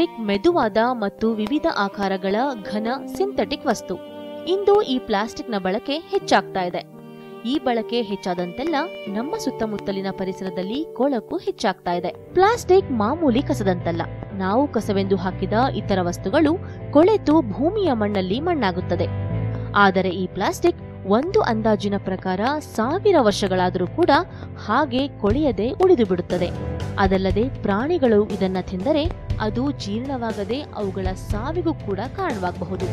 Plastic ಮೆದುವಾದ ಮತ್ತು ವಿವಿಧ ಆಕಾರಗಳ ಘನ ಸಿಂಥೆಟಿಕ್ ವಸ್ತು ಇಂದು ಈ ಪ್ಲಾಸ್ಟಿಕ್ನ ಬಳಕೆ ಹೆಚ್ಚಾಗ್ತಾ ಇದೆ ಈ ಬಳಕೆ ಹೆಚ್ಚಾದಂತೆಲ್ಲ ನಮ್ಮ ಸುತ್ತಮುತ್ತಲಿನ ಪರಿಸರದಲ್ಲಿ ಕೊಳಕು ಹೆಚ್ಚಾಗ್ತಾ ಇದೆ ಪ್ಲಾಸ್ಟಿಕ್ ಮಾಮೂಲಿ ಕಸದಂತಲ್ಲ ನಾವು ಕಸವೆಂದು ಹಾಕಿದ ಇತರ ವಸ್ತುಗಳು ಕೊಳೆತು ಭೂಮಿಯ ಮಣ್ಣಲ್ಲಿ ಮಣ್ಣಾಗುತ್ತದೆ ಆದರೆ ಈ ಪ್ಲಾಸ್ಟಿಕ್ ಒಂದು ಅಂದಾಜಿನ ಪ್ರಕಾರ ಸಾವಿರ ವರ್ಷಗಳಾದರೂ ಕೂಡ ಹಾಗೆ ಕೊಳೆಯದೆ ಉಳಿದು ಬಿಡುತ್ತದೆ ಅದಲ್ಲದೆ ಪ್ರಾಣಿಗಳು ಇದನ್ನ ತಿಂದರೆ ಅದು ಜೀರ್ಣವಾಗದೆ ಅವುಗಳ ಸಾವಿಗೂ ಕೂಡ ಕಾರಣವಾಗಬಹುದು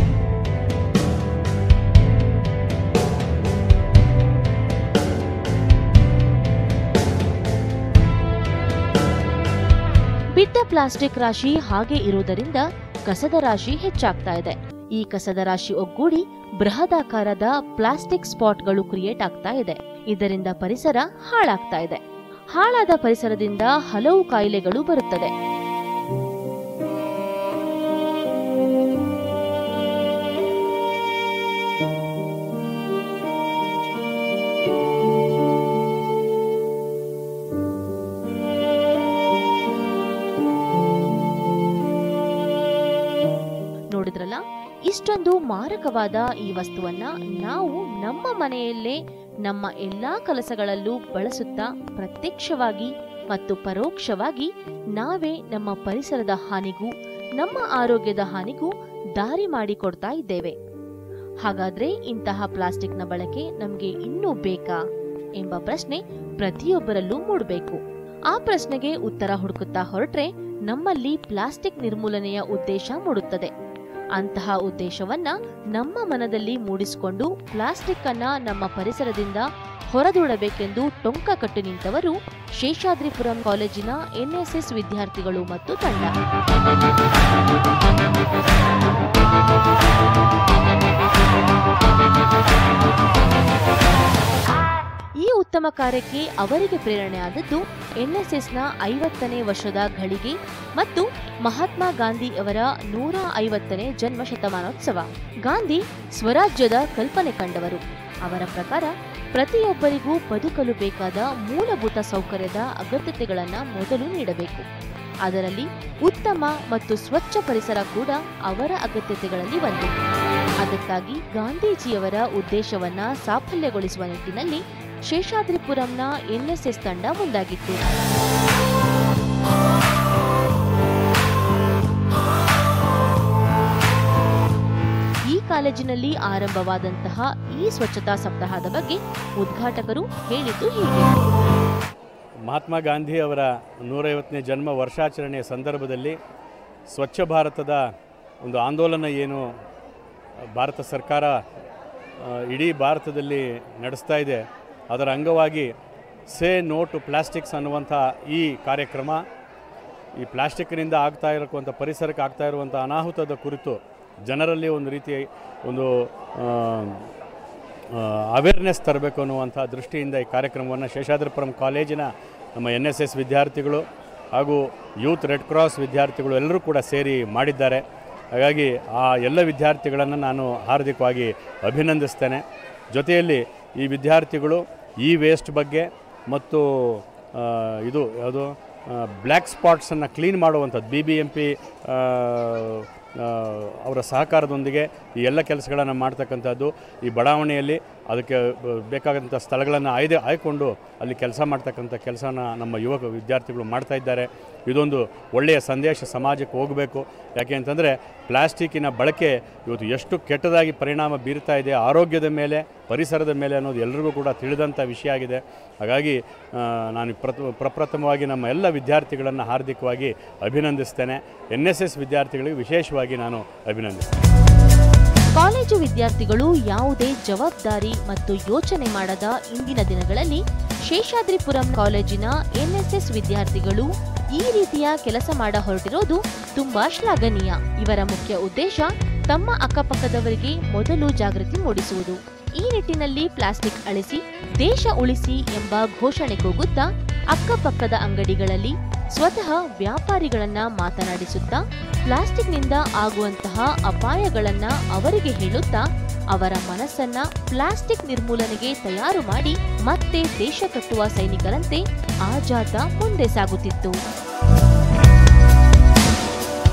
ಬಿದ್ದ ಪ್ಲಾಸ್ಟಿಕ್ ರಾಶಿ ಹಾಗೆ ಇರುವುದರಿಂದ ಕಸದ ರಾಶಿ ಹೆಚ್ಚಾಗ್ತಾ ಇದೆ ಈ ಕಸದ ರಾಶಿ ಒಗ್ಗೂಡಿ ಬೃಹದಾಕಾರದ ಪ್ಲಾಸ್ಟಿಕ್ ಸ್ಪಾಟ್ಗಳು ಕ್ರಿಯೇಟ್ ಆಗ್ತಾ ಇದೆ ಇದರಿಂದ ಪರಿಸರ ಹಾಳಾಗ್ತಾ ಇದೆ ಹಾಳಾದ ಪರಿಸರದಿಂದ ಹಲವು ಕಾಯಿಲೆಗಳು ಬರುತ್ತದೆ ನೋಡಿದ್ರಲ್ಲ ಇಷ್ಟೊಂದು ಮಾರಕವಾದ ಈ ವಸ್ತುವನ್ನ ನಾವು ನಮ್ಮ ಮನೆಯಲ್ಲೇ ನಮ್ಮ ಎಲ್ಲಾ ಕೆಲಸಗಳಲ್ಲೂ ಬಳಸುತ್ತಾ ಪ್ರತ್ಯಕ್ಷವಾಗಿ ಮತ್ತು ಪರೋಕ್ಷವಾಗಿ ನಾವೇ ನಮ್ಮ ಪರಿಸರದ ಹಾನಿಗೂ ನಮ್ಮ ಆರೋಗ್ಯದ ಹಾನಿಗೂ ದಾರಿ ಮಾಡಿಕೊಡ್ತಾ ಇದ್ದೇವೆ ಹಾಗಾದ್ರೆ ಇಂತಹ ಪ್ಲಾಸ್ಟಿಕ್ನ ಬಳಕೆ ನಮಗೆ ಇನ್ನೂ ಬೇಕಾ ಎಂಬ ಪ್ರಶ್ನೆ ಪ್ರತಿಯೊಬ್ಬರಲ್ಲೂ ಮೂಡಬೇಕು ಆ ಪ್ರಶ್ನೆಗೆ ಉತ್ತರ ಹುಡುಕುತ್ತಾ ಹೊರಟ್ರೆ ನಮ್ಮಲ್ಲಿ ಪ್ಲಾಸ್ಟಿಕ್ ನಿರ್ಮೂಲನೆಯ ಉದ್ದೇಶ ಮೂಡುತ್ತದೆ ಅಂತಹ ಉದ್ದೇಶವನ್ನ ನಮ್ಮ ಮನದಲ್ಲಿ ಮೂಡಿಸಿಕೊಂಡು ಪ್ಲಾಸ್ಟಿಕ್ ಅನ್ನ ನಮ್ಮ ಪರಿಸರದಿಂದ ಹೊರದೂಡಬೇಕೆಂದು ಟೊಂಕ ಕಟ್ಟು ನಿಂತವರು ಶೇಷಾದ್ರಿಪುರಂ ಕಾಲೇಜಿನ ಎನ್ಎಸ್ಎಸ್ ವಿದ್ಯಾರ್ಥಿಗಳು ಮತ್ತು ತಂಡ ಈ ಉತ್ತಮ ಕಾರ್ಯಕ್ಕೆ ಅವರಿಗೆ ಪ್ರೇರಣೆ ಆದದ್ದು ಎನ್ಎಸ್ಎಸ್ನ ಐವತ್ತನೇ ವರ್ಷದ ಘಳಿಗೆ ಮತ್ತು ಮಹಾತ್ಮ ಗಾಂಧಿ ಅವರ ನೂರ ಐವತ್ತನೇ ಜನ್ಮ ಶತಮಾನೋತ್ಸವ ಗಾಂಧಿ ಸ್ವರಾಜ್ಯದ ಕಲ್ಪನೆ ಕಂಡವರು ಅವರ ಪ್ರಕಾರ ಪ್ರತಿಯೊಬ್ಬರಿಗೂ ಬದುಕಲು ಬೇಕಾದ ಮೂಲಭೂತ ಸೌಕರ್ಯದ ಅಗತ್ಯತೆಗಳನ್ನು ಮೊದಲು ನೀಡಬೇಕು ಅದರಲ್ಲಿ ಉತ್ತಮ ಮತ್ತು ಸ್ವಚ್ಛ ಪರಿಸರ ಕೂಡ ಅವರ ಅಗತ್ಯತೆಗಳಲ್ಲಿ ಒಂದು ಅದಕ್ಕಾಗಿ ಗಾಂಧೀಜಿಯವರ ಉದ್ದೇಶವನ್ನ ಸಾಫಲ್ಯಗೊಳಿಸುವ ನಿಟ್ಟಿನಲ್ಲಿ ಶೇಷಾದ್ರಿಪುರಂನ ಎನ್ಎಸ್ಎಸ್ ತಂಡ ಮುಂದಾಗಿತ್ತು ಈ ಕಾಲೇಜಿನಲ್ಲಿ ಆರಂಭವಾದಂತಹ ಈ ಸ್ವಚ್ಛತಾ ಸಪ್ತಾಹದ ಬಗ್ಗೆ ಉದ್ಘಾಟಕರು ಹೇಳಿದ್ದು ಹೀಗೆ ಮಹಾತ್ಮ ಗಾಂಧಿ ಅವರ ನೂರೈವತ್ತನೇ ಜನ್ಮ ವರ್ಷಾಚರಣೆಯ ಸಂದರ್ಭದಲ್ಲಿ ಸ್ವಚ್ಛ ಭಾರತದ ಒಂದು ಆಂದೋಲನ ಏನು ಭಾರತ ಸರ್ಕಾರ ಆ, ಇಡೀ ಭಾರತದಲ್ಲಿ ನಡೆಸ್ತಾ ಇದೆ ಅದರ ಅಂಗವಾಗಿ ಸೇ ನೋ ಟು ಪ್ಲಾಸ್ಟಿಕ್ಸ್ ಅನ್ನುವಂಥ ಈ ಕಾರ್ಯಕ್ರಮ ಈ ಪ್ಲಾಸ್ಟಿಕ್ನಿಂದ ಆಗ್ತಾ ಇರಕ್ಕಂಥ ಪರಿಸರಕ್ಕೆ ಆಗ್ತಾ ಇರುವಂಥ ಅನಾಹುತದ ಕುರಿತು ಜನರಲ್ಲಿ ಒಂದು ರೀತಿ ಒಂದು ಅವೇರ್ನೆಸ್ ತರಬೇಕು ಅನ್ನುವಂಥ ದೃಷ್ಟಿಯಿಂದ ಈ ಕಾರ್ಯಕ್ರಮವನ್ನು ಶೇಷಾದ್ರಿಪುರಂ ಕಾಲೇಜಿನ ನಮ್ಮ ಎನ್ ಎಸ್ ಎಸ್ ವಿದ್ಯಾರ್ಥಿಗಳು ಹಾಗೂ ಯೂತ್ ರೆಡ್ ಕ್ರಾಸ್ ವಿದ್ಯಾರ್ಥಿಗಳು ಎಲ್ಲರೂ ಕೂಡ ಸೇರಿ ಮಾಡಿದ್ದಾರೆ ಹಾಗಾಗಿ ಆ ಎಲ್ಲ ವಿದ್ಯಾರ್ಥಿಗಳನ್ನು ನಾನು ಹಾರ್ದಿಕವಾಗಿ ಅಭಿನಂದಿಸ್ತೇನೆ ಜೊತೆಯಲ್ಲಿ ಈ ವಿದ್ಯಾರ್ಥಿಗಳು ಈ ವೇಸ್ಟ್ ಬಗ್ಗೆ ಮತ್ತು ಆ, ಇದು ಯಾವುದು ಬ್ಲ್ಯಾಕ್ ಸ್ಪಾಟ್ಸನ್ನು ಕ್ಲೀನ್ ಮಾಡುವಂಥದ್ದು ಬಿ ಬಿ ಎಂ ಪಿ ಅವರ ಸಹಕಾರದೊಂದಿಗೆ ಈ ಎಲ್ಲ ಕೆಲಸಗಳನ್ನು ಮಾಡ್ತಕ್ಕಂಥದ್ದು ಈ ಬಡಾವಣೆಯಲ್ಲಿ ಅದಕ್ಕೆ ಬ- ಬೇಕಾದಂಥ ಸ್ಥಳಗಳನ್ನು ಆಯ್ದೆ ಆಯ್ಕೊಂಡು ಅಲ್ಲಿ ಕೆಲಸ ಮಾಡ್ತಕ್ಕಂಥ ಕೆಲಸನ ನಮ್ಮ ಯುವಕ ವಿದ್ಯಾರ್ಥಿಗಳು ಮಾಡ್ತಾ ಇದ್ದಾರೆ ಇದೊಂದು ಒಳ್ಳೆಯ ಸಂದೇಶ ಸಮಾಜಕ್ಕೆ ಹೋಗಬೇಕು ಯಾಕೆ ಅಂತಂದರೆ ಪ್ಲಾಸ್ಟಿಕ್ಕಿನ ಬಳಕೆ ಇವತ್ತು ಎಷ್ಟು ಕೆಟ್ಟದಾಗಿ ಪರಿಣಾಮ ಬೀರ್ತಾ ಇದೆ ಆರೋಗ್ಯದ ಮೇಲೆ ಪರಿಸರದ ಮೇಲೆ ಅನ್ನೋದು ಎಲ್ರಿಗೂ ಕೂಡ ತಿಳಿದಂಥ ವಿಷಯ ಆಗಿದೆ ಹಾಗಾಗಿ ಆ, ನಾನು ಪ್ರಥ ಪ್ರಪ್ರಥಮವಾಗಿ ನಮ್ಮ ಎಲ್ಲ ವಿದ್ಯಾರ್ಥಿಗಳನ್ನು ಹಾರ್ದಿಕವಾಗಿ ಅಭಿನಂದಿಸ್ತೇನೆ ಎನ್ ಎಸ್ ಎಸ್ ವಿದ್ಯಾರ್ಥಿಗಳಿಗೆ ವಿಶೇಷವಾಗಿ ನಾನು ಅಭಿನಂದಿಸ್ತೇನೆ ಕಾಲೇಜು ವಿದ್ಯಾರ್ಥಿಗಳು ಯಾವುದೇ ಜವಾಬ್ದಾರಿ ಮತ್ತು ಯೋಚನೆ ಮಾಡದ ಇಂದಿನ ದಿನಗಳಲ್ಲಿ ಶೇಷಾದ್ರಿಪುರಂ ಕಾಲೇಜಿನ ಎನ್ಎಸ್ಎಸ್ ವಿದ್ಯಾರ್ಥಿಗಳು ಈ ರೀತಿಯ ಕೆಲಸ ಮಾಡ ಹೊರಟಿರೋದು ತುಂಬಾ ಶ್ಲಾಘನೀಯ ಇವರ ಮುಖ್ಯ ಉದ್ದೇಶ ತಮ್ಮ ಅಕ್ಕಪಕ್ಕದವರಿಗೆ ಮೊದಲು ಜಾಗೃತಿ ಮೂಡಿಸುವುದು ಈ ನಿಟ್ಟಿನಲ್ಲಿ ಪ್ಲಾಸ್ಟಿಕ್ ಅಳಿಸಿ ದೇಶ ಉಳಿಸಿ ಎಂಬ ಘೋಷಣೆ ಕೂಗುತ್ತಾ ಅಕ್ಕಪಕ್ಕದ ಅಂಗಡಿಗಳಲ್ಲಿ ಸ್ವತಃ ವ್ಯಾಪಾರಿಗಳನ್ನ ಮಾತನಾಡಿಸುತ್ತಾ ಪ್ಲಾಸ್ಟಿಕ್ನಿಂದ ಆಗುವಂತಹ ಅಪಾಯಗಳನ್ನ ಅವರಿಗೆ ಹೇಳುತ್ತಾ ಅವರ ಮನಸ್ಸನ್ನ ಪ್ಲಾಸ್ಟಿಕ್ ನಿರ್ಮೂಲನೆಗೆ ತಯಾರು ಮಾಡಿ ಮತ್ತೆ ದೇಶ ಕಟ್ಟುವ ಸೈನಿಕರಂತೆ ಆ ಜಾಥಾ ಮುಂದೆ ಸಾಗುತ್ತಿತ್ತು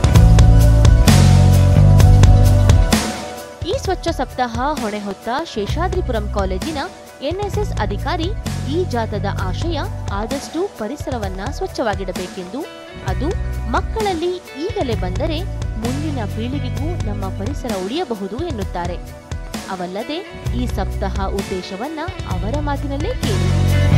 ಸ್ವಚ್ಛ ಸಪ್ತಾಹ ಹೊಣೆ ಹೊತ್ತ ಶೇಷಾದ್ರಿಪುರಂ ಕಾಲೇಜಿನ ಎನ್ಎಸ್ಎಸ್ ಅಧಿಕಾರಿ ಈ ಜಾಥದ ಆಶಯ ಆದಷ್ಟು ಪರಿಸರವನ್ನ ಸ್ವಚ್ಛವಾಗಿಡಬೇಕೆಂದು ಅದು ಮಕ್ಕಳಲ್ಲಿ ಈಗಲೇ ಬಂದರೆ ಮುಂದಿನ ಪೀಳಿಗೆಗೂ ನಮ್ಮ ಪರಿಸರ ಉಳಿಯಬಹುದು ಎನ್ನುತ್ತಾರೆ ಅವಲ್ಲದೆ ಈ ಸಪ್ತಾಹ ಉದ್ದೇಶವನ್ನ ಅವರ ಮಾತಿನಲ್ಲೇ ಕೇಳಿ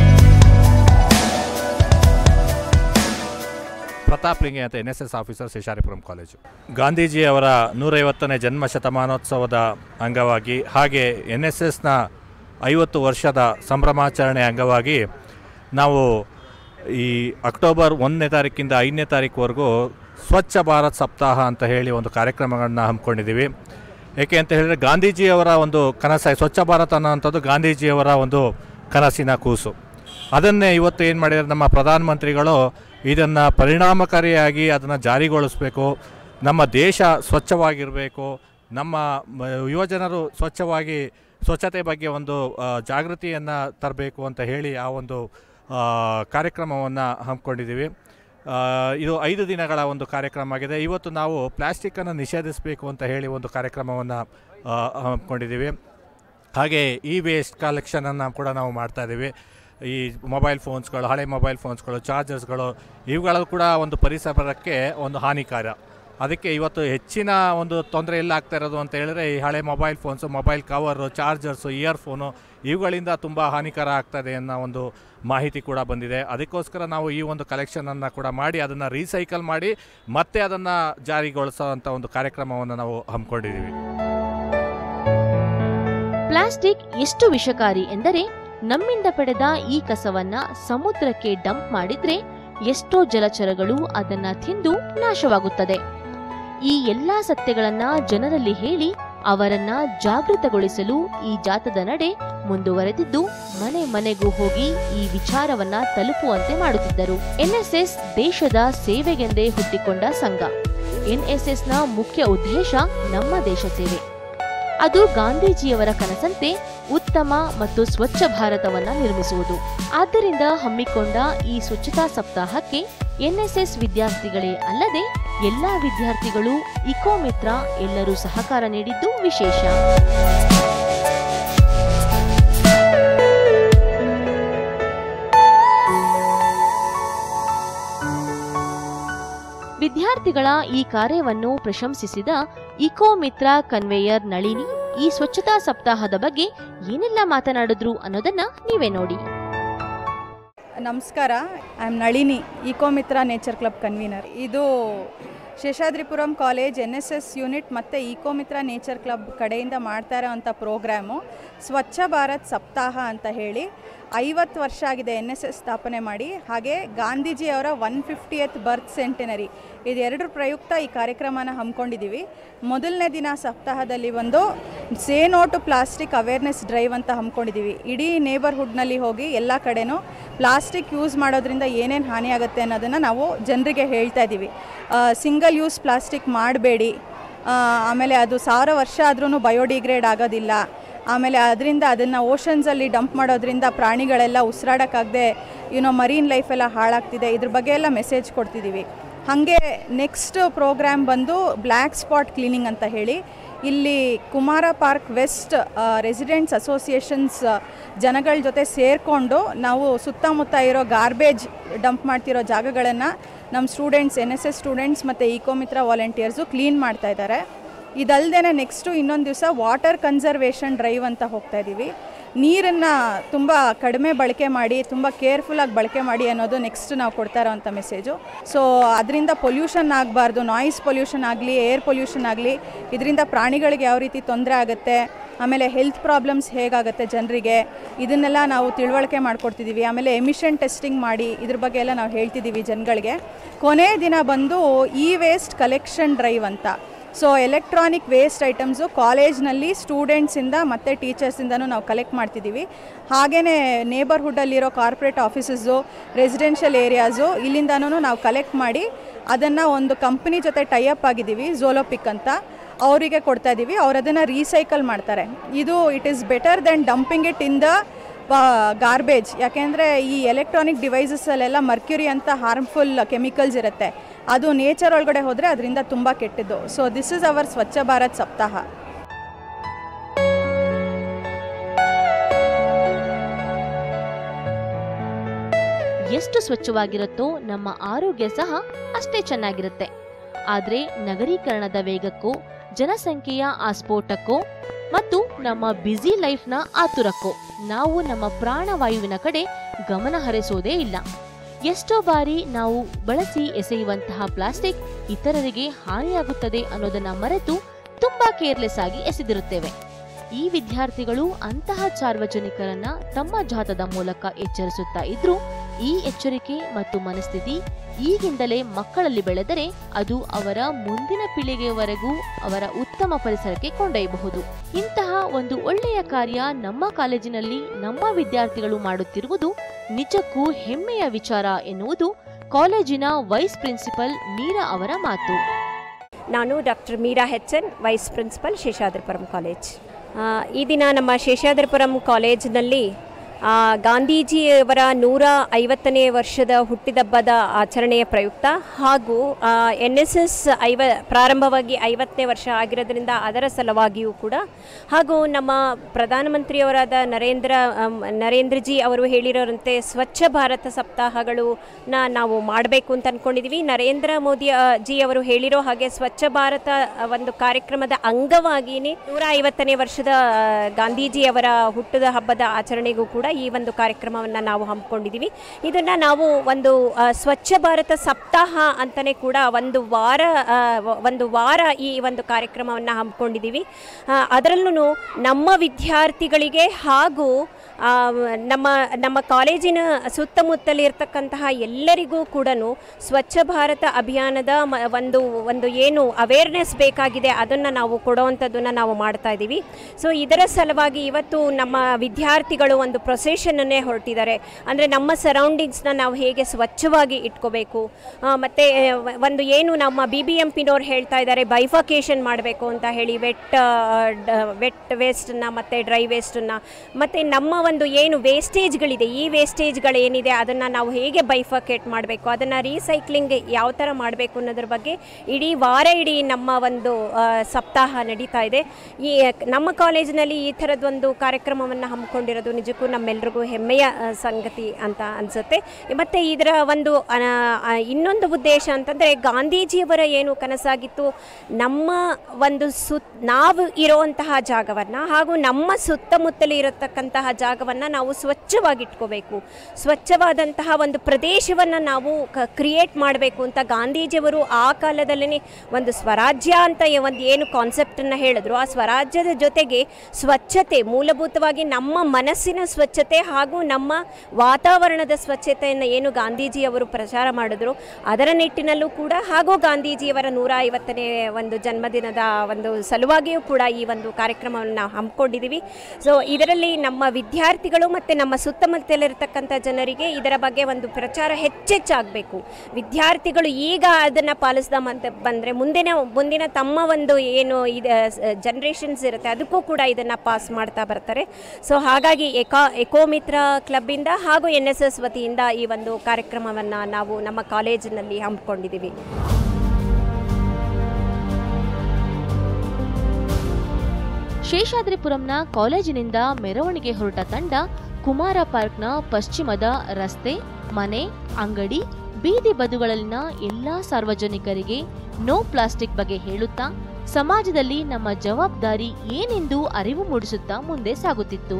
ಪ್ರತಾಪ್ ಲಿಂಗೆ ಅಂತ N S S officer Seshadripuram college ಗಾಂಧೀಜಿಯವರ ನೂರೈವತ್ತನೇ ಜನ್ಮ ಶತಮಾನೋತ್ಸವದ ಅಂಗವಾಗಿ ಹಾಗೆ ಎನ್ ಎಸ್ ಎಸ್ನ ಐವತ್ತು ವರ್ಷದ ಸಂಭ್ರಮಾಚರಣೆ ಅಂಗವಾಗಿ ನಾವು ಈ ಅಕ್ಟೋಬರ್ ಒಂದನೇ ತಾರೀಕಿಂದ ಐದನೇ ತಾರೀಕುವರೆಗೂ ಸ್ವಚ್ಛ ಭಾರತ್ ಸಪ್ತಾಹ ಅಂತ ಹೇಳಿ ಒಂದು ಕಾರ್ಯಕ್ರಮಗಳನ್ನ ಹಮ್ಮಿಕೊಂಡಿದ್ದೀವಿ ಏಕೆ ಅಂತ ಹೇಳಿದರೆ ಗಾಂಧೀಜಿಯವರ ಒಂದು ಕನಸ ಸ್ವಚ್ಛ ಭಾರತ ಅನ್ನೋವಂಥದ್ದು ಗಾಂಧೀಜಿಯವರ ಒಂದು ಕನಸಿನ ಕೂಸು ಅದನ್ನೇ ಇವತ್ತು ಏನು ಮಾಡಿದ್ದಾರೆ ನಮ್ಮ ಪ್ರಧಾನಮಂತ್ರಿಗಳು ಇದನ್ನು ಪರಿಣಾಮಕಾರಿಯಾಗಿ ಅದನ್ನು ಜಾರಿಗೊಳಿಸಬೇಕು ನಮ್ಮ ದೇಶ ಸ್ವಚ್ಛವಾಗಿರಬೇಕು ನಮ್ಮ ಮ- ಯುವಜನರು ಸ್ವಚ್ಛವಾಗಿ ಸ್ವಚ್ಛತೆ ಬಗ್ಗೆ ಒಂದು ಜಾಗೃತಿಯನ್ನು ತರಬೇಕು ಅಂತ ಹೇಳಿ ಆ ಒಂದು ಕಾರ್ಯಕ್ರಮವನ್ನು ಹಮ್ಮಿಕೊಂಡಿದ್ದೀವಿ ಆ, ಇದು ಐದು ದಿನಗಳ ಒಂದು ಕಾರ್ಯಕ್ರಮ ಆಗಿದೆ ಇವತ್ತು ನಾವು ಪ್ಲಾಸ್ಟಿಕ್ಕನ್ನು ನಿಷೇಧಿಸಬೇಕು ಅಂತ ಹೇಳಿ ಒಂದು ಕಾರ್ಯಕ್ರಮವನ್ನು ಹಮ್ಮಿಕೊಂಡಿದ್ದೀವಿ ಹಾಗೆ ಇ ವೇಸ್ಟ್ ಕಲೆಕ್ಷನನ್ನು ಕೂಡ ನಾವು ಮಾಡ್ತಾ ಇದ್ದೀವಿ ಈ ಮೊಬೈಲ್ ಫೋನ್ಸ್ಗಳು ಹಳೆ ಮೊಬೈಲ್ ಫೋನ್ಸ್ಗಳು ಚಾರ್ಜರ್ಸ್ಗಳು ಇವುಗಳು ಕೂಡ ಒಂದು ಪರಿಸರಕ್ಕೆ ಒಂದು ಹಾನಿಕಾರ ಅದಕ್ಕೆ ಇವತ್ತು ಹೆಚ್ಚಿನ ಒಂದು ತೊಂದರೆ ಎಲ್ಲ ಆಗ್ತಾ ಇರೋದು ಅಂತ ಹೇಳಿದ್ರೆ ಈ ಹಳೆ mobile phones mobile cover chargers earphone ಇವುಗಳಿಂದ ತುಂಬ ಹಾನಿಕರ ಆಗ್ತದೆ ಅನ್ನೋ ಒಂದು ಮಾಹಿತಿ ಕೂಡ ಬಂದಿದೆ ಅದಕ್ಕೋಸ್ಕರ ನಾವು ಈ ಒಂದು ಕಲೆಕ್ಷನನ್ನು ಕೂಡ ಮಾಡಿ ಅದನ್ನು ರೀಸೈಕಲ್ ಮಾಡಿ ಮತ್ತೆ ಅದನ್ನು ಜಾರಿಗೊಳಿಸೋ ಅಂಥ ಒಂದು ಕಾರ್ಯಕ್ರಮವನ್ನು ನಾವು ಹಮ್ಮಿಕೊಂಡಿದ್ದೀವಿ ಪ್ಲಾಸ್ಟಿಕ್ ಎಷ್ಟು ವಿಷಕಾರಿ ಎಂದರೆ ನಮ್ಮಿಂದ ಪಡೆದ ಈ ಕಸವನ್ನ ಸಮುದ್ರಕ್ಕೆ ಡಂಪ್ ಮಾಡಿದ್ರೆ ಎಷ್ಟೋ ಜಲಚರಗಳು ಅದನ್ನ ತಿಂದು ನಾಶವಾಗುತ್ತದೆ ಈ ಎಲ್ಲಾ ಸತ್ಯಗಳನ್ನ ಜನರಲ್ಲಿ ಹೇಳಿ ಅವರನ್ನ ಜಾಗೃತಗೊಳಿಸಲು ಈ ಜಾಥದ ನಡೆ ಮುಂದುವರೆದಿದ್ದು ಮನೆ ಮನೆಗೂ ಹೋಗಿ ಈ ವಿಚಾರವನ್ನ ತಲುಪುವಂತೆ ಮಾಡುತ್ತಿದ್ದರು ಎನ್ಎಸ್ಎಸ್ ದೇಶದ ಸೇವೆಗೆಂದೇ ಹುಟ್ಟಿಕೊಂಡ ಸಂಘ ಎನ್ಎಸ್ಎಸ್ನ ಮುಖ್ಯ ಉದ್ದೇಶ ನಮ್ಮ ದೇಶ ಸೇವೆ ಅದು ಗಾಂಧೀಜಿಯವರ ಕನಸಂತೆ ಉತ್ತಮ ಮತ್ತು ಸ್ವಚ್ಛ ಭಾರತವನ್ನ ನಿರ್ಮಿಸುವುದು ಆದ್ದರಿಂದ ಹಮ್ಮಿಕೊಂಡ ಈ ಸ್ವಚ್ಛತಾ ಸಪ್ತಾಹಕ್ಕೆ ಎನ್ಎಸ್ಎಸ್ ವಿದ್ಯಾರ್ಥಿಗಳೇ ಅಲ್ಲದೆ ಎಲ್ಲಾ ವಿದ್ಯಾರ್ಥಿಗಳು ಇಕೋ ಮಿತ್ರ ಎಲ್ಲರೂ ಸಹಕಾರ ನೀಡಿದ್ದು ವಿಶೇಷ ವಿದ್ಯಾರ್ಥಿಗಳ ಈ ಕಾರ್ಯವನ್ನು ಪ್ರಶಂಸಿಸಿದ ಇಕೋ ಮಿತ್ರ ಕನ್ವೇಯರ್ ನಳಿನಿ ಈ ಸ್ವಚ್ಛತಾ ಸಪ್ತಾಹದ ಬಗ್ಗೆ ಏನೆಲ್ಲ ಮಾತನಾಡಿದ್ರು ಅನ್ನೋದನ್ನ ನೀವೇ ನೋಡಿ ನಮಸ್ಕಾರ I am Nalini Ecomitra nature club convenor ಇದು Seshadripuram college N S S unit ಮತ್ತು ಇಕೋಮಿತ್ರ ನೇಚರ್ ಕ್ಲಬ್ ಕಡೆಯಿಂದ ಮಾಡ್ತಾ ಇರೋವಂಥ ಪ್ರೋಗ್ರಾಮು ಸ್ವಚ್ಛ ಭಾರತ್ ಸಪ್ತಾಹ ಅಂತ ಹೇಳಿ ಐವತ್ತು ವರ್ಷ ಆಗಿದೆ ಎನ್ ಎಸ್ ಎಸ್ ಸ್ಥಾಪನೆ ಮಾಡಿ ಹಾಗೆ ಗಾಂಧೀಜಿಯವರ ಒನ್ ಫಿಫ್ಟಿಯತ್ ಬರ್ತ್ ಸೆಂಟಿನರಿ ಇದೆರಡರ ಪ್ರಯುಕ್ತ ಈ ಕಾರ್ಯಕ್ರಮನ ಹಮ್ಮಿಕೊಂಡಿದ್ದೀವಿ ಮೊದಲನೇ ದಿನ ಸಪ್ತಾಹದಲ್ಲಿ ಒಂದು say no to plastic awareness drive ಅಂತ ಹಮ್ಮಿಕೊಂಡಿದ್ದೀವಿ ಇಡೀ ನೇಬರ್ಹುಡ್ನಲ್ಲಿ ಹೋಗಿ ಎಲ್ಲ ಕಡೆನೂ ಪ್ಲಾಸ್ಟಿಕ್ ಯೂಸ್ ಮಾಡೋದ್ರಿಂದ ಏನೇನು ಹಾನಿ ಆಗುತ್ತೆ ಅನ್ನೋದನ್ನು ನಾವು ಜನರಿಗೆ ಹೇಳ್ತಾ ಇದ್ದೀವಿ ಸಿಂಗಲ್ ಯೂಸ್ ಪ್ಲಾಸ್ಟಿಕ್ ಮಾಡಬೇಡಿ ಆಮೇಲೆ ಅದು ಸಾವಿರ ವರ್ಷ ಆದ್ರೂ ಬಯೋಡಿಗ್ರೇಡ್ ಆಗೋದಿಲ್ಲ ಆಮೇಲೆ ಅದರಿಂದ ಅದನ್ನು ಓಷನ್ಸಲ್ಲಿ ಡಂಪ್ ಮಾಡೋದ್ರಿಂದ ಪ್ರಾಣಿಗಳೆಲ್ಲ ಉಸಿರಾಡೋಕ್ಕಾಗದೆ ಏನೋ ಮರೀನ್ ಲೈಫೆಲ್ಲ ಹಾಳಾಗ್ತಿದೆ ಇದ್ರ ಬಗ್ಗೆ ಎಲ್ಲ ಮೆಸೇಜ್ ಕೊಡ್ತಿದ್ದೀವಿ ಹಾಗೆ ನೆಕ್ಸ್ಟ್ ಪ್ರೋಗ್ರಾಮ್ ಬಂದು ಬ್ಲ್ಯಾಕ್ ಸ್ಪಾಟ್ ಕ್ಲೀನಿಂಗ್ ಅಂತ ಹೇಳಿ ಇಲ್ಲಿ Kumara park west residents associations ಜನಗಳ ಜೊತೆ ಸೇರಿಕೊಂಡು ನಾವು ಸುತ್ತಮುತ್ತ ಇರೋ ಗಾರ್ಬೇಜ್ ಡಂಪ್ ಮಾಡ್ತಿರೋ ಜಾಗಗಳನ್ನು ನಮ್ಮ students N S S students ಮತ್ತು ಇಕೋಮಿತ್ರ ವಾಲಂಟಿಯರ್ಸು ಕ್ಲೀನ್ ಮಾಡ್ತಾ ಇದ್ದಾರೆ ಇದಲ್ಲದೆ ನೆಕ್ಸ್ಟು ಇನ್ನೊಂದು ದಿವಸ ವಾಟರ್ ಕನ್ಸರ್ವೇಷನ್ ಡ್ರೈವ್ ಅಂತ ಹೋಗ್ತಾ ಇದ್ದೀವಿ ನೀರನ್ನು ತುಂಬ ಕಡಿಮೆ ಬಳಕೆ ಮಾಡಿ ತುಂಬ ಕೇರ್ಫುಲ್ಲಾಗಿ ಬಳಕೆ ಮಾಡಿ ಅನ್ನೋದು ನೆಕ್ಸ್ಟ್ ನಾವು ಕೊಡ್ತಾ ಇರೋವಂಥ ಮೆಸೇಜು ಸೊ ಅದರಿಂದ ಪೊಲ್ಯೂಷನ್ ಆಗಬಾರ್ದು ನಾಯ್ಸ್ ಪೊಲ್ಯೂಷನ್ ಆಗಲಿ ಏರ್ ಪೊಲ್ಯೂಷನ್ ಆಗಲಿ ಇದರಿಂದ ಪ್ರಾಣಿಗಳಿಗೆ ಯಾವ ರೀತಿ ತೊಂದರೆ ಆಗುತ್ತೆ ಆಮೇಲೆ ಹೆಲ್ತ್ ಪ್ರಾಬ್ಲಮ್ಸ್ ಹೇಗಾಗುತ್ತೆ ಜನರಿಗೆ ಇದನ್ನೆಲ್ಲ ನಾವು ತಿಳುವಳಿಕೆ ಮಾಡ್ಕೊಡ್ತಿದ್ದೀವಿ ಆಮೇಲೆ ಎಮಿಷನ್ ಟೆಸ್ಟಿಂಗ್ ಮಾಡಿ ಇದ್ರ ಬಗ್ಗೆ ಎಲ್ಲ ನಾವು ಹೇಳ್ತಿದ್ದೀವಿ ಜನಗಳಿಗೆ ಕೊನೆ ದಿನ ಬಂದು ಇ ವೇಸ್ಟ್ ಕಲೆಕ್ಷನ್ ಡ್ರೈವ್ ಅಂತ ಸೊ ಎಲೆಕ್ಟ್ರಾನಿಕ್ ವೇಸ್ಟ್ ಐಟಮ್ಸು ಕಾಲೇಜ್ನಲ್ಲಿ ಸ್ಟೂಡೆಂಟ್ಸಿಂದ ಮತ್ತು ಟೀಚರ್ಸಿಂದನೂ ನಾವು ಕಲೆಕ್ಟ್ ಮಾಡ್ತಿದ್ದೀವಿ ಹಾಗೆಯೇ ನೇಬರ್ಹುಡ್ಡಲ್ಲಿರೋ ಕಾರ್ಪೊರೇಟ್ ಆಫೀಸಸ್ಸು ರೆಸಿಡೆನ್ಷಿಯಲ್ ಏರಿಯಾಸು ಇಲ್ಲಿಂದನೂ ನಾವು ಕಲೆಕ್ಟ್ ಮಾಡಿ ಅದನ್ನು ಒಂದು ಕಂಪ್ನಿ ಜೊತೆ ಟೈಅಪ್ ಆಗಿದ್ದೀವಿ ಝೋಲೋಪಿಕ್ ಅಂತ ಅವರಿಗೆ ಕೊಡ್ತಾ ಇದ್ದೀವಿ ಅವ್ರು ಅದನ್ನು ರೀಸೈಕಲ್ ಮಾಡ್ತಾರೆ ಇದು it is better then dumping it in the garbage ಯಾಕೆಂದರೆ ಈ ಎಲೆಕ್ಟ್ರಾನಿಕ್ ಡಿವೈಸಸ್ಸಲ್ಲೆಲ್ಲ ಮರ್ಕ್ಯುರಿ ಅಂತ ಹಾರ್ಮ್ಫುಲ್ ಕೆಮಿಕಲ್ಸ್ ಇರುತ್ತೆ ಅದು ನೇಚರ್ ಒಳಗಡೆ ಹೋದರೆ ಅದರಿಂದ ತುಂಬ ಕೆಟ್ಟದ್ದು ಸೊ ದಿಸ್ ಇಸ್ ಅವರ್ ಸ್ವಚ್ಛ ಭಾರತ್ ಸಪ್ತಾಹ ಎಷ್ಟು ಸ್ವಚ್ಛವಾಗಿರುತ್ತೋ ನಮ್ಮ ಆರೋಗ್ಯ ಸಹ ಅಷ್ಟೇ ಚೆನ್ನಾಗಿರುತ್ತೆ ಆದ್ರೆ ನಗರೀಕರಣದ ವೇಗಕ್ಕೋ ಜನಸಂಖ್ಯೆಯ ಆಸ್ಫೋಟಕ್ಕೋ ಮತ್ತು ನಮ್ಮ ಬ್ಯುಸಿ ಲೈಫ್ನ ಆತುರಕ್ಕೋ ನಾವು ನಮ್ಮ ಪ್ರಾಣವಾಯುವಿನ ಕಡೆ ಗಮನ ಹರಿಸೋದೇ ಇಲ್ಲ ಎಷ್ಟೋ ಬಾರಿ ನಾವು ಬಳಸಿ ಎಸೆಯುವಂತಹ ಪ್ಲಾಸ್ಟಿಕ್ ಇತರರಿಗೆ ಹಾನಿಯಾಗುತ್ತದೆ ಅನ್ನೋದನ್ನ ಮರೆತು ತುಂಬಾ ಕೇರ್ಲೆಸ್ ಆಗಿ ಎಸೆದಿರುತ್ತೇವೆ ಈ ವಿದ್ಯಾರ್ಥಿಗಳು ಅಂತಹ ಸಾರ್ವಜನಿಕರನ್ನ ತಮ್ಮ ಜಾಥದ ಮೂಲಕ ಎಚ್ಚರಿಸುತ್ತಾ ಇದ್ರು ಈ ಎಚ್ಚರಿಕೆ ಮತ್ತು ಮನಸ್ಥಿತಿ ಈಗಿಂದಲೇ ಮಕ್ಕಳಲ್ಲಿ ಬೆಳೆದರೆ ಅದು ಅವರ ಮುಂದಿನ ಪೀಳಿಗೆಯವರೆಗೂ ಅವರ ಉತ್ತಮ ಪರಿಸರಕ್ಕೆ ಕೊಂಡೊಯ್ಯಬಹುದು ಇಂತಹ ಒಂದು ಒಳ್ಳೆಯ ಕಾರ್ಯ ನಮ್ಮ ಕಾಲೇಜಿನಲ್ಲಿ ನಮ್ಮ ವಿದ್ಯಾರ್ಥಿಗಳು ಮಾಡುತ್ತಿರುವುದು ನಿಜಕ್ಕೂ ಹೆಮ್ಮೆಯ ವಿಚಾರ ಎನ್ನುವುದು ಕಾಲೇಜಿನ ವೈಸ್ ಪ್ರಿನ್ಸಿಪಲ್ ಮೀರಾ ಅವರ ಮಾತು ನಾನು doctor Meera HN vice principal Seshadripuram college ಆ, ಈ ದಿನ ನಮ್ಮ ಶೇಷಾದ್ರಿಪುರಂ ಕಾಲೇಜಿನಲ್ಲಿ ಆ, ಗಾಂಧೀಜಿಯವರ ನೂರ ಐವತ್ತನೇ ವರ್ಷದ ಹುಟ್ಟಿದಬ್ಬದ ಆಚರಣೆಯ ಪ್ರಯುಕ್ತ ಹಾಗೂ ಎನ್ ಎಸ್ ಎಸ್ ಐವ ಪ್ರಾರಂಭವಾಗಿ ಐವತ್ತನೇ ವರ್ಷ ಆಗಿರೋದ್ರಿಂದ ಅದರ ಸಲುವಾಗಿಯೂ ಕೂಡ ಹಾಗೂ ನಮ್ಮ ಪ್ರಧಾನಮಂತ್ರಿಯವರಾದ ನರೇಂದ್ರ ಅಮ್, ನರೇಂದ್ರಜಿ ಅವರು ಹೇಳಿರೋರಂತೆ ಸ್ವಚ್ಛ ಭಾರತ ಸಪ್ತಾಹಗಳನ್ನ ನಾವು ಮಾಡಬೇಕು ಅಂತ ಅಂದ್ಕೊಂಡಿದ್ದೀವಿ ನರೇಂದ್ರ ಮೋದಿ ಆ, ಜಿ ಅವರು ಹೇಳಿರೋ ಹಾಗೆ ಸ್ವಚ್ಛ ಭಾರತ ಆ, ಒಂದು ಕಾರ್ಯಕ್ರಮದ ಅಂಗವಾಗಿಯೇ ನೂರ ಐವತ್ತನೇ ವರ್ಷದ ಆ, ಗಾಂಧೀಜಿಯವರ ಹುಟ್ಟದ ಹಬ್ಬದ ಆಚರಣೆಗೂ ಕೂಡ ಈ ಒಂದು ಕಾರ್ಯಕ್ರಮವನ್ನು ನಾವು ಹಮ್ಮಿಕೊಂಡಿದ್ದೀವಿ ಇದನ್ನು ನಾವು ಒಂದು ಆ, ಸ್ವಚ್ಛ ಭಾರತ ಸಪ್ತಾಹ ಅಂತಲೇ ಕೂಡ ಒಂದು ವಾರ ಆ, ವ- ಒಂದು ವಾರ ಈ ಒಂದು ಕಾರ್ಯಕ್ರಮವನ್ನು ಹಮ್ಮಿಕೊಂಡಿದ್ದೀವಿ ಅದರಲ್ಲೂ ನಮ್ಮ ವಿದ್ಯಾರ್ಥಿಗಳಿಗೆ ಹಾಗೂ ಆ, ನಮ್ಮ ನಮ್ಮ ಕಾಲೇಜಿನ ಸುತ್ತಮುತ್ತಲಿರ್ತಕ್ಕಂತಹ ಎಲ್ಲರಿಗೂ ಕೂಡ ಸ್ವಚ್ಛ ಭಾರತ ಅಭಿಯಾನದ ಮ- ಒಂದು ಒಂದು ಏನು ಅವೇರ್ನೆಸ್ ಬೇಕಾಗಿದೆ ಅದನ್ನು ನಾವು ಕೊಡುವಂಥದ್ದನ್ನು ನಾವು ಮಾಡ್ತಾ ಇದ್ದೀವಿ ಸೊ ಇದರ ಸಲುವಾಗಿ ಇವತ್ತು ನಮ್ಮ ವಿದ್ಯಾರ್ಥಿಗಳು ಒಂದು ಪ್ರೊಸೆಷನನ್ನೇ ಹೊರಟಿದ್ದಾರೆ ಅಂದರೆ ನಮ್ಮ ಸರೌಂಡಿಂಗ್ಸ್ನ ನಾವು ಹೇಗೆ ಸ್ವಚ್ಛವಾಗಿ ಇಟ್ಕೋಬೇಕು ಮತ್ತು ಒಂದು ಏನು ನಮ್ಮ ಬಿ ಬಿ ಎಂ ಪಿನವ್ರು ಹೇಳ್ತಾ ಇದ್ದಾರೆ ಬೈಫಕೇಷನ್ ಮಾಡಬೇಕು ಅಂತ ಹೇಳಿ ವೆಟ್ ವೆಟ್ ವೇಸ್ಟನ್ನು ಮತ್ತು ಡ್ರೈ ವೇಸ್ಟನ್ನು ಮತ್ತು ನಮ್ಮ ಒಂದು ಏನು ವೇಸ್ಟೇಜ್ಗಳಿದೆ ಈ ವೇಸ್ಟೇಜ್ಗಳೇನಿದೆ ಅದನ್ನು ನಾವು ಹೇಗೆ ಬೈಫಕೇಟ್ ಮಾಡಬೇಕು ಅದನ್ನು ರೀಸೈಕ್ಲಿಂಗ್ ಯಾವ ಥರ ಮಾಡಬೇಕು ಅನ್ನೋದ್ರ ಬಗ್ಗೆ ಇಡೀ ವಾರ ಇಡೀ ನಮ್ಮ ಒಂದು ಆ, ಸಪ್ತಾಹ ನಡೀತಾ ಇದೆ ಈ ನಮ್ಮ ಕಾಲೇಜಿನಲ್ಲಿ ಈ ಥರದ್ದೊಂದು ಕಾರ್ಯಕ್ರಮವನ್ನು ಹಮ್ಮಿಕೊಂಡಿರೋದು ನಿಜಕ್ಕೂ ನಮ್ಮೆಲ್ರಿಗೂ ಹೆಮ್ಮೆಯ ಆ, ಸಂಗತಿ ಅಂತ ಅನಿಸುತ್ತೆ ಮತ್ತು ಇದರ ಒಂದು ಅನ- ಆ, ಇನ್ನೊಂದು ಉದ್ದೇಶ ಅಂತಂದರೆ ಗಾಂಧೀಜಿಯವರ ಏನು ಕನಸಾಗಿತ್ತು ನಮ್ಮ ಒಂದು ಸುತ್ ನಾವು ಇರುವಂತಹ ಜಾಗವನ್ನು ಹಾಗೂ ನಮ್ಮ ಸುತ್ತಮುತ್ತಲು ಇರತಕ್ಕಂತಹ ಜಾಗವನ್ನು ನಾವು ಸ್ವಚ್ಛವಾಗಿಟ್ಕೋಬೇಕು ಸ್ವಚ್ಛವಾದಂತಹ ಒಂದು ಪ್ರದೇಶವನ್ನು ನಾವು ಕ ಕ್ರಿಯೇಟ್ ಮಾಡಬೇಕು ಅಂತ ಗಾಂಧೀಜಿಯವರು ಆ ಕಾಲದಲ್ಲೇ ಒಂದು ಸ್ವರಾಜ್ಯ ಅಂತ ಏ- ಒಂದು ಏನು ಕಾನ್ಸೆಪ್ಟನ್ನು ಹೇಳಿದ್ರು ಆ ಸ್ವರಾಜ್ಯದ ಜೊತೆಗೆ ಸ್ವಚ್ಛತೆ ಮೂಲಭೂತವಾಗಿ ನಮ್ಮ ಮನಸ್ಸಿನ ಸ್ವಚ್ಛತೆ ಹಾಗೂ ನಮ್ಮ ವಾತಾವರಣದ ಸ್ವಚ್ಛತೆಯನ್ನು ಏನು ಗಾಂಧೀಜಿಯವರು ಪ್ರಚಾರ ಮಾಡಿದ್ರು ಅದರ ನಿಟ್ಟಿನಲ್ಲೂ ಕೂಡ ಹಾಗೂ ಗಾಂಧೀಜಿಯವರ ನೂರ ಐವತ್ತನೇ ಒಂದು ಜನ್ಮದಿನದ ಒಂದು ಸಲುವಾಗಿಯೂ ಕೂಡ ಈ ಒಂದು ಕಾರ್ಯಕ್ರಮವನ್ನು ನಾವು ಹಮ್ಮಿಕೊಂಡಿದ್ದೀವಿ ಸೊ ಇದರಲ್ಲಿ ನಮ್ಮ ವಿದ್ಯಾರ್ಥಿಗಳು ಮತ್ತು ನಮ್ಮ ಸುತ್ತಮುತ್ತಲಿರತಕ್ಕಂಥ ಜನರಿಗೆ ಇದರ ಬಗ್ಗೆ ಒಂದು ಪ್ರಚಾರ ಹೆಚ್ಚೆಚ್ಚಾಗಬೇಕು ವಿದ್ಯಾರ್ಥಿಗಳು ಈಗ ಅದನ್ನು ಪಾಲಿಸ್ದ ಅಂತ ಬಂದರೆ ಮುಂದಿನ ಮುಂದಿನ ತಮ್ಮ ಒಂದು ಏನು ಇದು ಜನ್ರೇಷನ್ಸ್ ಇರುತ್ತೆ ಅದಕ್ಕೂ ಕೂಡ ಇದನ್ನು ಪಾಸ್ ಮಾಡ್ತಾ ಬರ್ತಾರೆ ಸೊ ಹಾಗಾಗಿ ಎಕಾ ಎಕೋಮಿತ್ರ ಕ್ಲಬ್ಬಿಂದ ಹಾಗೂ ಎನ್ ಎಸ್ ಎಸ್ ವತಿಯಿಂದ ಈ ಒಂದು ಕಾರ್ಯಕ್ರಮವನ್ನು ನಾವು ನಮ್ಮ ಕಾಲೇಜಿನಲ್ಲಿ ಹಮ್ಮಿಕೊಂಡಿದ್ದೀವಿ ಶೇಷಾದ್ರಿಪುರಂನ ಕಾಲೇಜಿನಿಂದ ಮೆರವಣಿಗೆ ಹೊರಟ ತಂಡ ಕುಮಾರ ಪಾರ್ಕ್ನ ಪಶ್ಚಿಮದ ರಸ್ತೆ ಮನೆ ಅಂಗಡಿ ಬೀದಿ ಬದುಗಳಲ್ಲಿನ ಎಲ್ಲಾ ಸಾರ್ವಜನಿಕರಿಗೆ ನೋ ಪ್ಲಾಸ್ಟಿಕ್ ಬಗ್ಗೆ ಹೇಳುತ್ತಾ ಸಮಾಜದಲ್ಲಿ ನಮ್ಮ ಜವಾಬ್ದಾರಿ ಏನೆಂದು ಅರಿವು ಮೂಡಿಸುತ್ತಾ ಮುಂದೆ ಸಾಗುತ್ತಿತ್ತು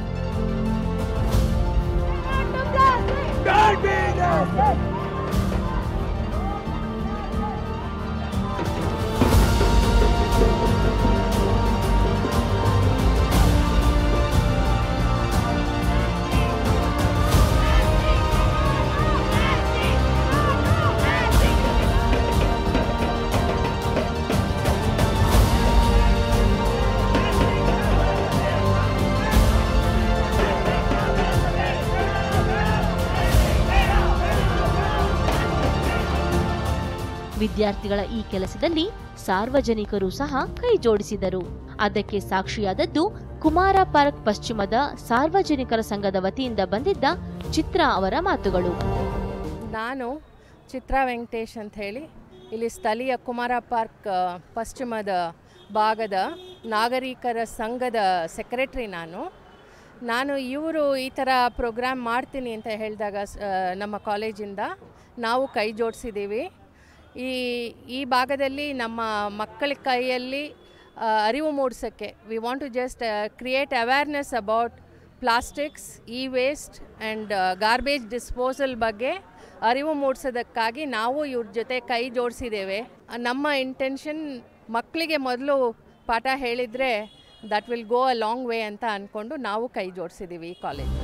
ವಿದ್ಯಾರ್ಥಿಗಳ ಈ ಕೆಲಸದಲ್ಲಿ ಸಾರ್ವಜನಿಕರು ಸಹ ಕೈ ಜೋಡಿಸಿದರು ಅದಕ್ಕೆ ಸಾಕ್ಷಿಯಾದದ್ದು ಕುಮಾರ ಪಾರ್ಕ್ ಪಶ್ಚಿಮದ ಸಾರ್ವಜನಿಕರ ಸಂಘದ ವತಿಯಿಂದ ಬಂದಿದ್ದ ಚಿತ್ರ ಅವರ ಮಾತುಗಳು ನಾನು ಚಿತ್ರಾ ವೆಂಕಟೇಶ್ ಅಂತ ಹೇಳಿ ಇಲ್ಲಿ ಸ್ಥಳೀಯ ಕುಮಾರ ಪಾರ್ಕ್ ಆ, ಪಶ್ಚಿಮದ ಭಾಗದ ನಾಗರಿಕರ ಸಂಘದ ಸೆಕ್ರೆಟ್ರಿ ನಾನು ನಾನು ಇವರು ಈ ಥರ ಪ್ರೋಗ್ರಾಮ್ ಮಾಡ್ತೀನಿ ಅಂತ ಹೇಳಿದಾಗ ಸ್- ಆ, ನಮ್ಮ ಕಾಲೇಜಿಂದ ನಾವು ಕೈ ಜೋಡಿಸಿದ್ದೀವಿ ಈ ಈ ಭಾಗದಲ್ಲಿ ನಮ್ಮ ಮಕ್ಕಳ ಕೈಯಲ್ಲಿ ಆ, ಅರಿವು ಮೂಡಿಸೋಕ್ಕೆ we want to just create awareness about plastics E waste and garbage disposal ಬಗ್ಗೆ ಅರಿವು ಮೂಡಿಸೋದಕ್ಕಾಗಿ ನಾವು ಇವ್ರ ಜೊತೆ ಕೈ ಜೋಡಿಸಿದ್ದೇವೆ ನಮ್ಮ ಇಂಟೆನ್ಷನ್ ಮಕ್ಕಳಿಗೆ ಮೊದಲು ಪಾಠ ಹೇಳಿದರೆ that will go a long way ಅಂತ ಅಂದ್ಕೊಂಡು ನಾವು ಕೈ ಜೋಡಿಸಿದ್ದೀವಿ ಈ ಕಾಲೇಜ್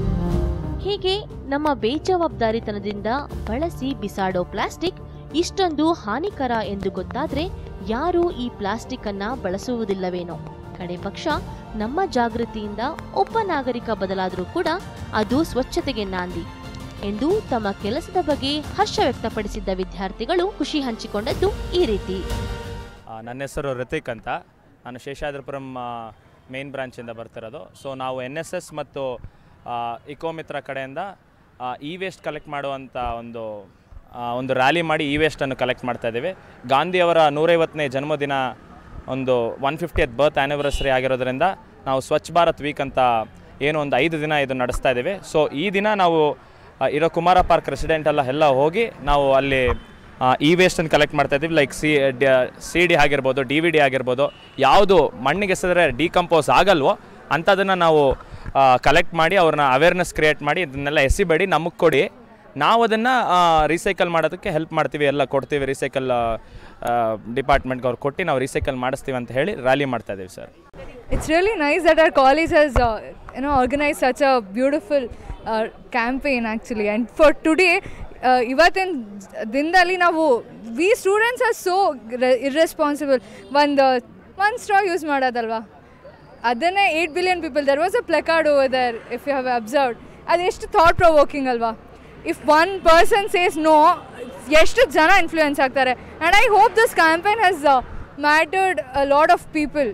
ಹೀಗೆ ನಮ್ಮ ಬೇಜವಾಬ್ದಾರಿತನದಿಂದ ಬಳಸಿ ಬಿಸಾಡೋ ಪ್ಲಾಸ್ಟಿಕ್ ಇಷ್ಟೊಂದು ಹಾನಿಕರ ಎಂದು ಗೊತ್ತಾದ್ರೆ ಯಾರೂ ಈ ಪ್ಲಾಸ್ಟಿಕ್ ಅನ್ನ ಬಳಸುವುದಿಲ್ಲವೇನೋ ಕಡೆ ಪಕ್ಷ ನಮ್ಮ ಜಾಗೃತಿಯಿಂದ ಒಬ್ಬ ನಾಗರಿಕ ಬದಲಾದರೂ ಕೂಡ ಅದು ಸ್ವಚ್ಛತೆಗೆ ನಾಂದಿ ಎಂದು ತಮ್ಮ ಕೆಲಸದ ಬಗ್ಗೆ ಹರ್ಷ ವ್ಯಕ್ತಪಡಿಸಿದ್ದ ವಿದ್ಯಾರ್ಥಿಗಳು ಖುಷಿ ಹಂಚಿಕೊಂಡದ್ದು ಈ ರೀತಿ ಆ, ನನ್ನ ಹೆಸರು ರಿತಿಕ್ ಅಂತ ನಾನು ಶೇಷಾದ್ರಿಪುರಂ ಮೇನ್ ಬ್ರಾಂಚಿಂದ ಬರ್ತಿರೋದು ಸೊ ನಾವು ಎನ್ ಎಸ್ ಎಸ್ ಮತ್ತು ಇಕೋಮಿತ್ರ ಕಡೆಯಿಂದ ಇ ವೇಸ್ಟ್ ಕಲೆಕ್ಟ್ ಮಾಡುವಂಥ ಒಂದು ಆ, ಒಂದು ರ್ಯಾಲಿ ಮಾಡಿ ಇ ವೇಸ್ಟನ್ನು ಕಲೆಕ್ಟ್ ಮಾಡ್ತಾ ಇದ್ದೀವಿ ಗಾಂಧಿಯವರ ನೂರೈವತ್ತನೇ ಜನ್ಮದಿನ ಒಂದು ಒನ್ ಫಿಫ್ಟಿಯತ್ ಬರ್ತ್ ಆ್ಯನಿವರ್ಸರಿ ಆಗಿರೋದ್ರಿಂದ ನಾವು ಸ್ವಚ್ಛ ಭಾರತ್ ವೀಕ್ ಅಂತ ಏನು ಒಂದು ಐದು ದಿನ ಇದು ನಡೆಸ್ತಾ ಇದ್ದೀವಿ ಸೊ ಈ ದಿನ ನಾವು ಆ, ಇರೋ ಕುಮಾರ ಪಾರ್ಕ್ ರೆಸಿಡೆಂಟ್ ಎಲ್ಲ ಎಲ್ಲ ಹೋಗಿ ನಾವು ಅಲ್ಲಿ ಇ ವೇಸ್ಟನ್ನು ಕಲೆಕ್ಟ್ ಮಾಡ್ತಾ ಇದ್ದೀವಿ ಲೈಕ್ ಸಿ ಸಿ ಡಿ ಆಗಿರ್ಬೋದು ಡಿ ವಿ ಡಿ ಆಗಿರ್ಬೋದು ಯಾವುದು ಮಣ್ಣಿಗೆ ಎಸೆದ್ರೆ ಡಿಕಂಪೋಸ್ ಆಗಲ್ವೋ ಅಂಥದನ್ನು ನಾವು ಕಲೆಕ್ಟ್ ಮಾಡಿ ಅವ್ರನ್ನ ಅವೇರ್ನೆಸ್ ಕ್ರಿಯೇಟ್ ಮಾಡಿ ಇದನ್ನೆಲ್ಲ ಎಸಿಬೇಡಿ ನಮಗೆ ಕೊಡಿ ನಾವು ಅದನ್ನು ರೀಸೈಕಲ್ ಮಾಡೋದಕ್ಕೆ ಹೆಲ್ಪ್ ಮಾಡ್ತೀವಿ ಎಲ್ಲ ಕೊಡ್ತೀವಿ ರೀಸೈಕಲ್ ಡಿಪಾರ್ಟ್ಮೆಂಟ್ಗೆ ಅವ್ರು ಕೊಟ್ಟು ನಾವು ರೀಸೈಕಲ್ ಮಾಡಿಸ್ತೀವಿ ಅಂತ ಹೇಳಿ ರ್ಯಾಲಿ ಮಾಡ್ತಾ ಇದ್ದೀವಿ sir It's really nice that our college has, uh, you know, organized such a beautiful uh, campaign actually. And for today, uh, ಇವತ್ತಿನ ದಿನದಲ್ಲಿ ನಾವು we students are so irresponsible ಒಂದು ಒಂದು ಸ್ಟ್ರಾ ಯೂಸ್ ಮಾಡೋದಲ್ವಾ ಅದನ್ನೇ eight billion people there was a placard over there if you have observed ಅದು ಎಷ್ಟು thought provoking ಅಲ್ವಾ if one person says no ಎಷ್ಟು ಜನ ಇನ್ಫ್ಲೂಯೆನ್ಸ್ ಆಗ್ತಾರೆ and I hope this campaign has mattered a lot of people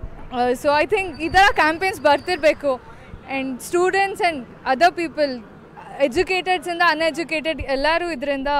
so I think ಈ ಥರ campaigns ಬರ್ತಿರಬೇಕು and students and other people ಎಜುಕೇಟೆಡ್ಸಿಂದ ಅನ್ಎಜುಕೇಟೆಡ್ ಎಲ್ಲರೂ ಇದರಿಂದ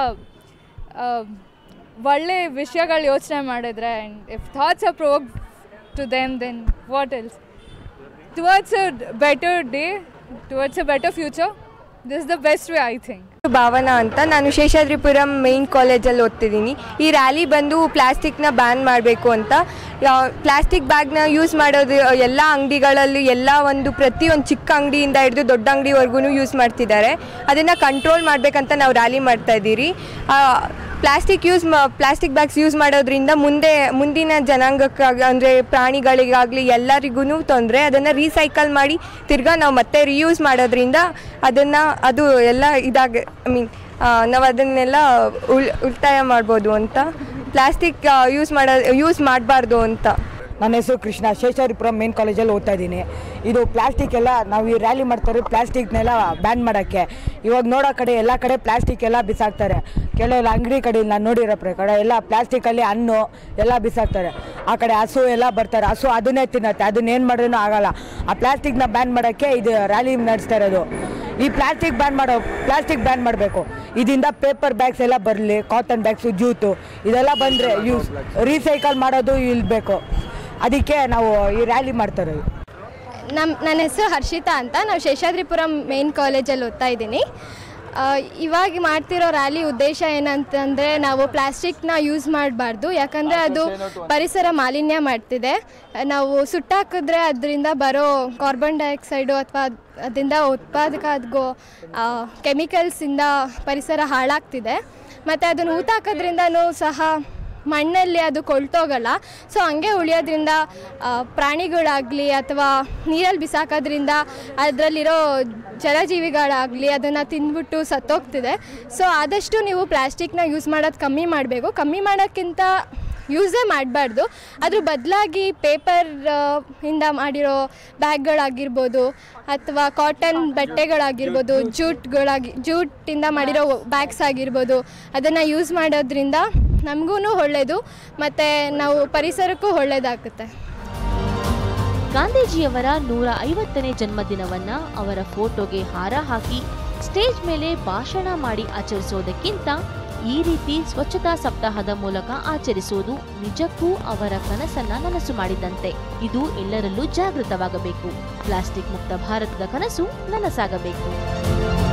ಒಳ್ಳೆ ವಿಷಯಗಳು ಯೋಚನೆ ಮಾಡಿದ್ರೆ and if thoughts are provoke to them then what else towards a better day towards a better future this the best way I think Bhavana ಅಂತ ನಾನು ಶೇಷಾದ್ರಿಪುರಂ ಮೇನ್ ಕಾಲೇಜಲ್ಲಿ ಓದ್ತಿದ್ದೀನಿ ಈ ರ್ಯಾಲಿ ಬಂದು ಪ್ಲಾಸ್ಟಿಕ್ನ ಬ್ಯಾನ್ ಮಾಡಬೇಕು ಅಂತ ಪ್ಲಾಸ್ಟಿಕ್ ಬ್ಯಾಗ್ನ ಯೂಸ್ ಮಾಡೋದು ಎಲ್ಲ ಅಂಗಡಿಗಳಲ್ಲಿ ಎಲ್ಲ ಒಂದು ಪ್ರತಿಯೊಂದು ಚಿಕ್ಕ ಅಂಗಡಿಯಿಂದ ಹಿಡಿದು ದೊಡ್ಡ ಅಂಗಡಿವರೆಗೂ ಯೂಸ್ ಮಾಡ್ತಿದ್ದಾರೆ ಅದನ್ನು ಕಂಟ್ರೋಲ್ ಮಾಡಬೇಕಂತ ನಾವು ರ್ಯಾಲಿ ಮಾಡ್ತಾ ಇದ್ದೀರಿ plastic use plastic bags use ಮಾಡೋದ್ರಿಂದ ಮುಂದೆ ಮುಂದಿನ ಜನಾಂಗಕ್ಕಾಗಿ ಅಂದರೆ ಪ್ರಾಣಿಗಳಿಗಾಗಲಿ ಎಲ್ಲರಿಗೂ ತೊಂದರೆ ಅದನ್ನು ರೀಸೈಕಲ್ ಮಾಡಿ ತಿರ್ಗಾ ನಾವು ಮತ್ತೆ ರಿಯೂಸ್ ಮಾಡೋದ್ರಿಂದ ಅದನ್ನು ಅದು ಎಲ್ಲ ಇದಾಗ ಐ ಮೀನ್ ನಾವು ಅದನ್ನೆಲ್ಲ ಉಳ್ ಉಳಿತಾಯ ಮಾಡ್ಬೋದು ಅಂತ ಪ್ಲಾಸ್ಟಿಕ್ ಯೂಸ್ ಮಾಡೋ ಯೂಸ್ ಮಾಡಬಾರ್ದು ಅಂತ ನನ್ನ ಹೆಸರು ಕೃಷ್ಣ ಶೇಷಾರಿಪುರಂ ಮೇನ್ ಕಾಲೇಜಲ್ಲಿ ಓದ್ತಾ ಇದ್ದೀನಿ ಇದು ಪ್ಲಾಸ್ಟಿಕ್ ಎಲ್ಲ ನಾವು ಈ ರ್ಯಾಲಿ ಮಾಡ್ತಾರೆ ಪ್ಲಾಸ್ಟಿಕ್ನೆಲ್ಲ ಬ್ಯಾನ್ ಮಾಡೋಕ್ಕೆ ಇವಾಗ ನೋಡೋ ಕಡೆ ಎಲ್ಲ ಕಡೆ ಪ್ಲಾಸ್ಟಿಕ್ ಎಲ್ಲ ಬಿಸಾಕ್ತಾರೆ ಕೆಲವೆಲ್ಲ ಅಂಗಡಿ ಕಡೆ ನಾನು ನೋಡಿರೋ ಪ್ರಕಾರ ಎಲ್ಲ ಪ್ಲಾಸ್ಟಿಕಲ್ಲಿ ಹಣ್ಣು ಎಲ್ಲ ಬಿಸಾಕ್ತಾರೆ ಆ ಕಡೆ ಹಸು ಎಲ್ಲ ಬರ್ತಾರೆ ಹಸು ಅದನ್ನೇ ತಿನ್ನತ್ತೆ ಅದನ್ನೇನು ಮಾಡಿದ್ರೂ ಆಗಲ್ಲ ಆ ಪ್ಲಾಸ್ಟಿಕ್ನ ಬ್ಯಾನ್ ಮಾಡೋಕ್ಕೆ ಇದು ರ್ಯಾಲಿ ನಡೆಸ್ತಾ ಇರೋದು ಈ ಪ್ಲಾಸ್ಟಿಕ್ ಬ್ಯಾನ್ ಮಾಡೋ ಪ್ಲಾಸ್ಟಿಕ್ ಬ್ಯಾನ್ ಮಾಡಬೇಕು ಇದರಿಂದ ಪೇಪರ್ ಬ್ಯಾಗ್ಸ್ ಎಲ್ಲ ಬರಲಿ ಕಾಟನ್ ಬ್ಯಾಗ್ಸು ಜೂತು ಇದೆಲ್ಲ ಬಂದರೆ ಯೂಸ್ ರೀಸೈಕಲ್ ಮಾಡೋದು ಇಲ್ಬೇಕು ಅದಕ್ಕೆ ನಾವು ಈ ರ್ಯಾಲಿ ಮಾಡ್ತಾ ಇರೋದು ನಮ್ಮ ನನ್ನ ಹೆಸರು ಹರ್ಷಿತಾ ಅಂತ ನಾವು ಶೇಷಾದ್ರಿಪುರಂ ಮೇನ್ ಕಾಲೇಜಲ್ಲಿ ಓದ್ತಾ ಇದ್ದೀನಿ ಆ, ಇವಾಗ ಮಾಡ್ತಿರೋ ರ್ಯಾಲಿ ಉದ್ದೇಶ ಏನಂತಂದರೆ ನಾವು ಪ್ಲಾಸ್ಟಿಕ್ನ ಯೂಸ್ ಮಾಡಬಾರ್ದು ಯಾಕಂದರೆ ಅದು ಪರಿಸರ ಮಾಲಿನ್ಯ ಮಾಡ್ತಿದೆ ನಾವು ಸುಟ್ಟಾಕಿದ್ರೆ ಅದರಿಂದ ಬರೋ ಕಾರ್ಬನ್ ಡೈಆಕ್ಸೈಡು ಅಥವಾ ಅದರಿಂದ ಉತ್ಪಾದಕ ಆಗೋ ಕೆಮಿಕಲ್ಸಿಂದ ಪರಿಸರ ಹಾಳಾಗ್ತಿದೆ ಮತ್ತು ಅದನ್ನು ಊತಾಕೋದ್ರಿಂದನೂ ಸಹ ಮಣ್ಣಲ್ಲಿ ಅದು ಕೊಳ್ತೋಗಲ್ಲ ಸೊ ಹಂಗೆ ಉಳಿಯೋದ್ರಿಂದ ಆ, ಪ್ರಾಣಿಗಳಾಗಲಿ ಅಥವಾ ನೀರಲ್ಲಿ ಬಿಸಾಕೋದ್ರಿಂದ ಅದರಲ್ಲಿರೋ ಜಲಜೀವಿಗಳಾಗಲಿ ಅದನ್ನು ತಿಂದ್ಬಿಟ್ಟು ಸತ್ತೋಗ್ತಿದೆ ಸೊ ಆದಷ್ಟು ನೀವು ಪ್ಲಾಸ್ಟಿಕ್ನ ಯೂಸ್ ಮಾಡೋದು ಕಮ್ಮಿ ಮಾಡಬೇಕು ಕಮ್ಮಿ ಮಾಡೋಕ್ಕಿಂತ ಯೂಸೇ ಮಾಡಬಾರ್ದು ಅದ್ರ ಬದಲಾಗಿ ಪೇಪರ್ ಇಂದ ಮಾಡಿರೋ ಬ್ಯಾಗ್ಗಳಾಗಿರ್ಬೋದು ಅಥವಾ ಕಾಟನ್ ಬಟ್ಟೆಗಳಾಗಿರ್ಬೋದು ಜೂಟ್ಗಳಾಗಿ ಜೂಟಿಂದ ಮಾಡಿರೋ ಬ್ಯಾಗ್ಸ್ ಆಗಿರ್ಬೋದು ಅದನ್ನು ಯೂಸ್ ಮಾಡೋದ್ರಿಂದ ನಮಗೂ ಒಳ್ಳೆಯದು ಮತ್ತು ನಾವು ಪರಿಸರಕ್ಕೂ ಒಳ್ಳೆಯದಾಗುತ್ತೆ ಗಾಂಧೀಜಿಯವರ ನೂರ ಐವತ್ತನೇ ಜನ್ಮದಿನವನ್ನ ಅವರ ಫೋಟೋಗೆ ಹಾರ ಹಾಕಿ ಸ್ಟೇಜ್ ಮೇಲೆ ಭಾಷಣ ಮಾಡಿ ಆಚರಿಸೋದಕ್ಕಿಂತ ಈ ರೀತಿ ಸ್ವಚ್ಛತಾ ಸಪ್ತಾಹದ ಮೂಲಕ ಆಚರಿಸುವುದು ನಿಜಕ್ಕೂ ಅವರ ಕನಸನ್ನ ನನಸು ಮಾಡಿದಂತೆ ಇದು ಎಲ್ಲರಲ್ಲೂ ಜಾಗೃತವಾಗಬೇಕು ಪ್ಲಾಸ್ಟಿಕ್ ಮುಕ್ತ ಭಾರತದ ಕನಸು ನನಸಾಗಬೇಕು